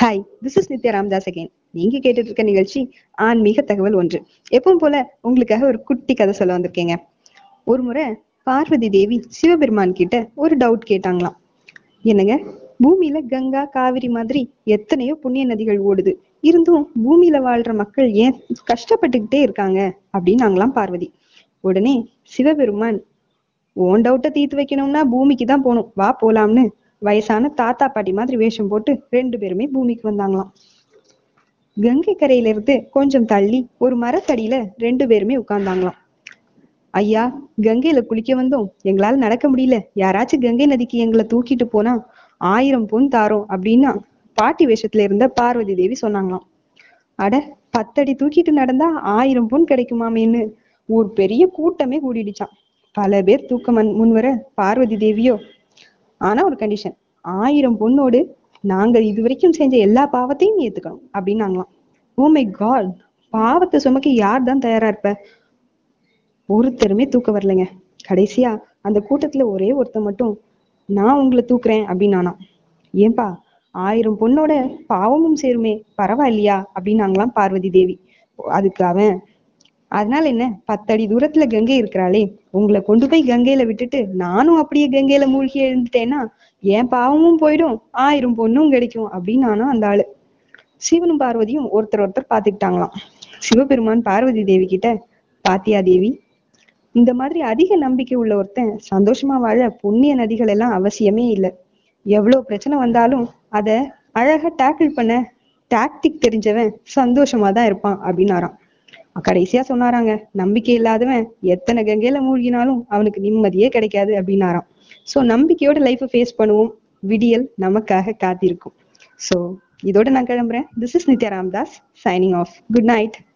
hi this is Nithya Ramdas again நீங்க கேட்டுட்டு இருக்க நிகழ்ச்சி ஆன்மீக தகவல் ஒன்று எப்பவும் போல உங்களுக்காக ஒரு குட்டி கதை சொல்ல வந்திருக்கேங்க ஒரு முறை பார்வதி தேவி சிவபெருமான் கிட்ட ஒரு டவுட் கேட்டாங்களாம் என்னங்க பூமியில கங்கா காவிரி மாதிரி எத்தனையோ புண்ணிய நதிகள் ஓடுது இருந்தும் பூமியில வாழ்ற மக்கள் ஏன் கஷ்டப்பட்டுக்கிட்டே இருக்காங்க அப்படின்னாங்களாம் பார்வதி உடனே சிவபெருமான் உன் டவுட்டை தீர்த்து வைக்கணும்னா பூமிக்கு தான் போகணும் வா போலாம்னு வயசான தாத்தா பாட்டி மாதிரி வேஷம் போட்டு ரெண்டு பேருமே பூமிக்கு வந்தாங்களாம் கங்கை கரையில இருந்து கொஞ்சம் தள்ளி ஒரு மரத்தடியில ரெண்டு பேருமே உட்கார்ந்தாங்களாம் ஐயா கங்கையில குளிக்க வந்தோம் எங்களால நடக்க முடியல யாராச்சும் கங்கை நதிக்கு எங்களை தூக்கிட்டு போனா ஆயிரம் பொன் தாரோம் அப்படின்னா பாட்டி வேஷத்துல இருந்த பார்வதி தேவி சொன்னாங்களாம் அட பத்தடி தூக்கிட்டு நடந்தா ஆயிரம் பொன் கிடைக்குமாமேன்னு ஒரு பெரிய கூட்டமே கூடிடுச்சான் பல பேர் தூக்க மன் முன்வர பார்வதி தேவியோ ஆனா ஒரு கண்டிஷன் ஆயிரம் பொண்ணோடு நாங்க இது வரைக்கும் செஞ்ச எல்லா பாவத்தையும் ஏத்துக்கணும் அப்படின்னாங்களாம் ஓ மை காட் பாவத்தை சுமக்க யார் தான் தயாரா இருப்ப ஒருத்தருமே தூக்க வரலைங்க கடைசியா அந்த கூட்டத்துல ஒரே ஒருத்தன் மட்டும் நான் உங்களை தூக்குறேன் அப்படின்னானாம் ஏன்பா ஆயிரம் பொண்ணோட பாவமும் சேருமே பரவாயில்லையா அப்படின்னாங்களாம் பார்வதி தேவி அதுக்கு அவன் அதனால என்ன பத்தடி தூரத்துல கங்கை இருக்கிறாளே உங்களை கொண்டு போய் கங்கையில விட்டுட்டு நானும் அப்படியே கங்கையில மூழ்கி எழுந்துட்டேன்னா என் பாவமும் போயிடும் ஆயிரம் பொண்ணும் கிடைக்கும் அப்படின்னு நானும் அந்த ஆளு சிவனும் பார்வதியும் ஒருத்தர் ஒருத்தர் பாத்துக்கிட்டாங்களாம் சிவபெருமான் பார்வதி தேவி கிட்ட பாத்தியா தேவி இந்த மாதிரி அதிக நம்பிக்கை உள்ள ஒருத்தன் சந்தோஷமா வாழ புண்ணிய நதிகள் எல்லாம் அவசியமே இல்லை எவ்வளவு பிரச்சனை வந்தாலும் அத அழகா டேக்கிள் பண்ண டாக்டிக் தெரிஞ்சவன் சந்தோஷமா தான் இருப்பான் அப்படின்னாராம் கடைசியா சொன்னாராங்க நம்பிக்கை இல்லாதவன் எத்தனை கங்கையில மூழ்கினாலும் அவனுக்கு நிம்மதியே கிடைக்காது அப்படின்னாராம் சோ நம்பிக்கையோட லைஃபை ஃபேஸ் பண்ணுவோம் விடியல் நமக்காக காத்திருக்கும் சோ இதோட நான் கிளம்புறேன் this is Nithya Ramdas signing off good night